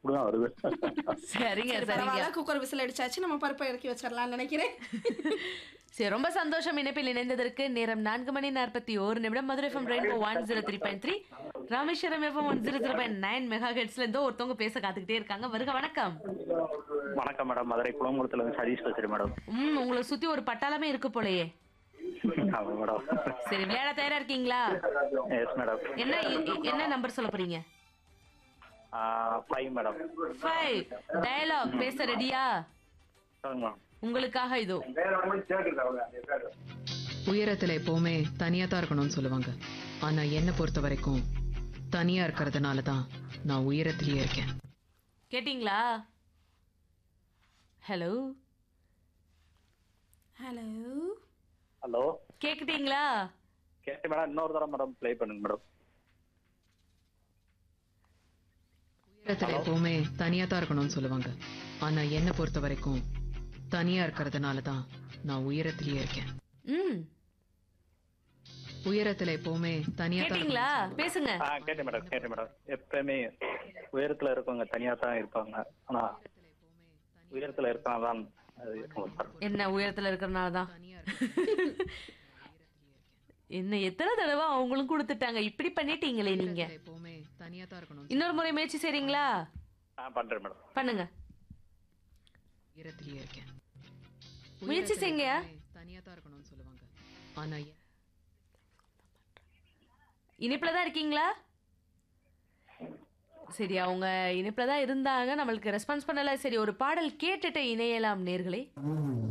அப்படிதான் வருது சரிங்க சரி, சரிங்க பரவாயில்ல குக்கர் விசில் அடிச்சாச்சு நம்ம பருப்பை இறக்கி வச்சிடலாம்னு நினைக்கிறேன் சரி ரொம்ப சந்தோஷம் இணைப்பில் இணைந்ததற்கு நேரம் நான்கு மணி நாற்பத்தி ஒரு நிமிடம் Madurai FM rainbow one zero three point three Rameswaram FM one zero zero point nine mega ஹெட்ஸ்ல இருந்தோ ஒருத்தவங்க பேச காத்துக்கிட்டே இருக்காங்க வருக வணக்கம் வணக்கம் மேடம் மதுரை குளங்குளத்துல இருந்து சதீஷ் பேசுறேன் மேடம் ம் உங்களை சுத்தி ஒரு பட்டாளமே இருக்கு போலயே ஆமா மேடம் சரி விளையாட தயாரா இருக்கீங்களா எஸ் மேடம் என்ன இ- என்ன நம்பர் சொல்ல போறீங்க ஃபைவ் மேடம் ஃபைவ் டயலாக் பேச ரெடியா சொல்லுங்க மேடம் உங்களுக்காக இதோ உயரத்துல எப்பவுமே தனியா தான் இருக்கணும்னு சொல்லுவாங்க ஆனா என்ன பொறுத்த வரைக்கும் தனியா இருக்கிறதுனால தான் நான் உயரத்திலேயே இருக்கேன் கேட்டிங்களா ஹலோ ஹலோ ஹலோ கேக்குட்டீங்களா கேட்டு மேடம் இன்னொரு தடவை மேடம் ப்ளே பண்ணுங்க மேடம் உயரத்துல எப்பவுமே தனியா தான் இருக்கணும்னு சொல்லுவாங்க ஆனா என்ன பொறுத்த வரைக்கும் தனியா இருக்கிறதுனால தான் நான் உயரத்திலேயே இருக்கேன் ம் உயரத்துல எப்பவுமே தனியா தான் கேட்டிங்களா பேசுங்க ஆ கேட்டேன் மேடம் கேட்டேன் மேடம் எப்பயுமே உயரத்துல இருக்கவங்க தனியா தான் இருப்பாங்க ஆனா உயரத்துல இருக்கவங்க தான் அது இருக்கும் சார் என்ன உயரத்துல இருக்கிறனால தான் தனியா இருக்கேன் என்ன எத்தனை தடவை அவங்களும் கொடுத்துட்டாங்க இப்படி பண்ணிட்டீங்களே நீங்க எப்பவுமே தனியா தான் இருக்கணும் இன்னொரு முறை முயற்சி செய்றீங்களா ஆ பண்றேன் மேடம் பண்ணுங்க உயரத்திலேயே இருக்கேன் முயற்சி செய்யுங்க தனியா தான் இருக்கணும்னு சொல்லுவாங்க ஆனா எ- இனிப்புல தான் இருக்கீங்களா சரி அவங்க இனிப்புல தான் இருந்தாங்க நம்மளுக்கு ரெஸ்பான்ஸ் பண்ணல சரி ஒரு பாடல் கேட்டுட்டு இணையலாம் நேர்களே